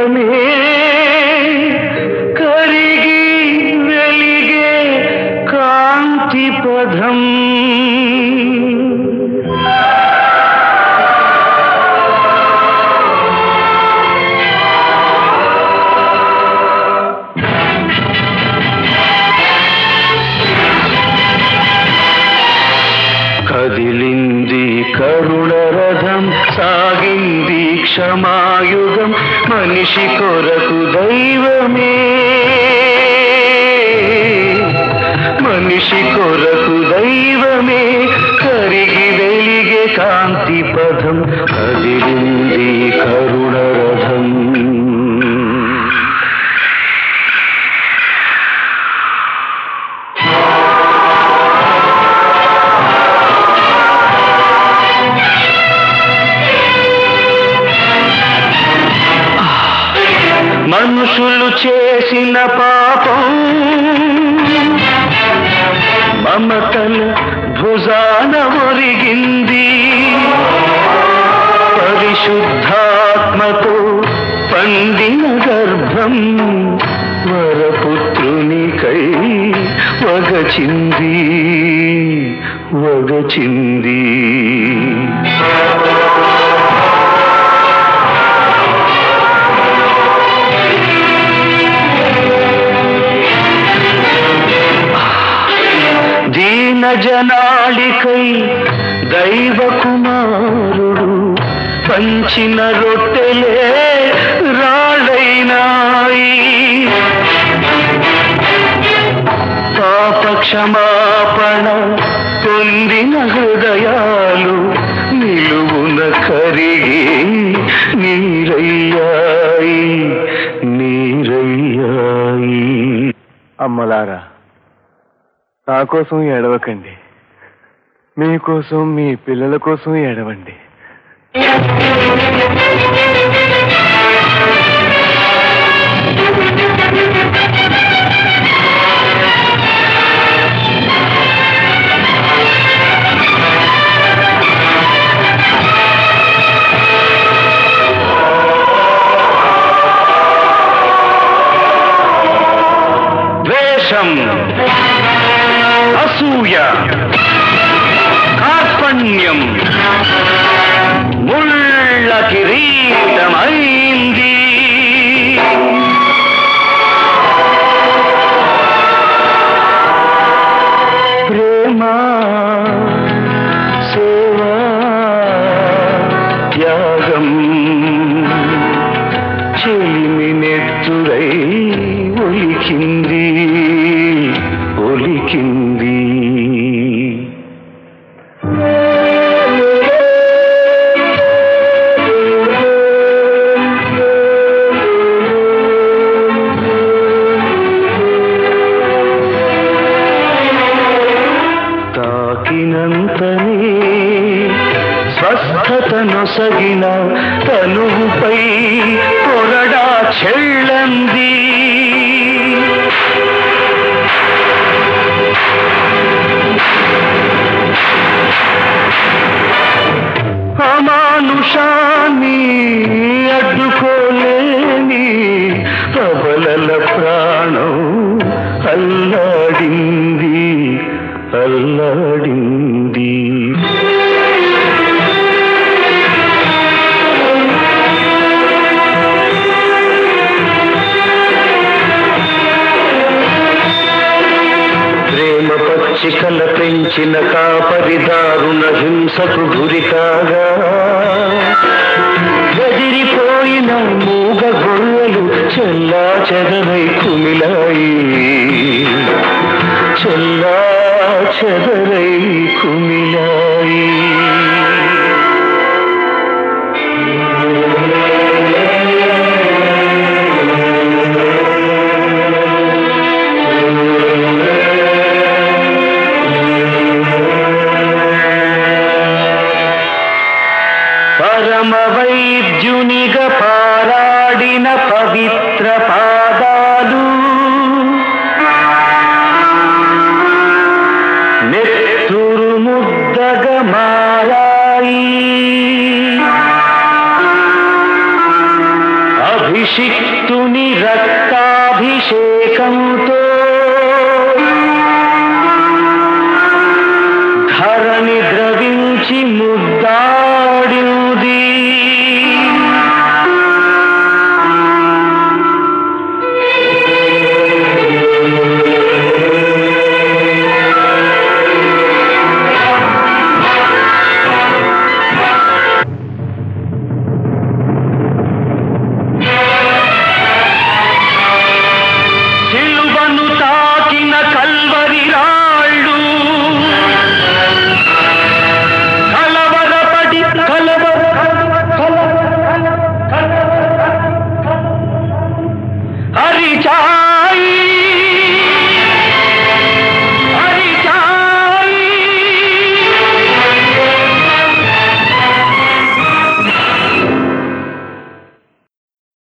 దైవమే కరిగి వెలిగే కాంతి పదం కదిలింది కరుణ రథం సాగింది క్షమాయుగం మనిషి కొరకు దైవమే మనిషి కొరకు దైవమే కరిగి వెలిగే కాంతి పదం కదిలింది కరుణ రథం మనుషులు చేసిన పాపం మమతల భుజాన ఒరిగింది పరిశుద్ధాత్మతో పండిన గర్భం వరపుత్రునికై వగచింది వగచింది దీన జనాళికై దైవ కుమారుడు పంచిన రొట్టెలే రాళ్ళైనాయి పాప క్షమాపణ పొందిన హృదయాలు నిలువున కరిగి నీరయ్యాయి నీరయ్యాయి అమ్మలారా నా కోసం ఏడవకండి మీకోసం మీ పిల్లల కోసం ఏడవండి ద్వేషం అసూయ కార్పణ్యం ముళ్ళ కిరీటమైంది ప్రేమ సేవా త్యాగం చెలిమి నెత్తురై ఒలికింది ఒలికింది తాకినంతనే స్వస్థతనొసగిన తనువుపై కొరడా చెళ్ళంది అమానుషాన్ని అడ్డుకోలేని ప్రబలల ప్రాణం అల్లాడింది అల్లాడింది ప్రేమ పచ్చికల పెంచిన కాపరిదారుణ హింసకు గురి కాగా గదిరిపోయిన మూగ గొర్రెలు చెల్లా చెదరై కుమిలాయి చెల్లా చెదరై కుమిలాయి పరమ వైద్యునిగా పారాడిన పవిత్ర పాదాలు నెత్తురు ముద్దగా మారాయి అభిషిక్తుని రక్తాభిషేకంతో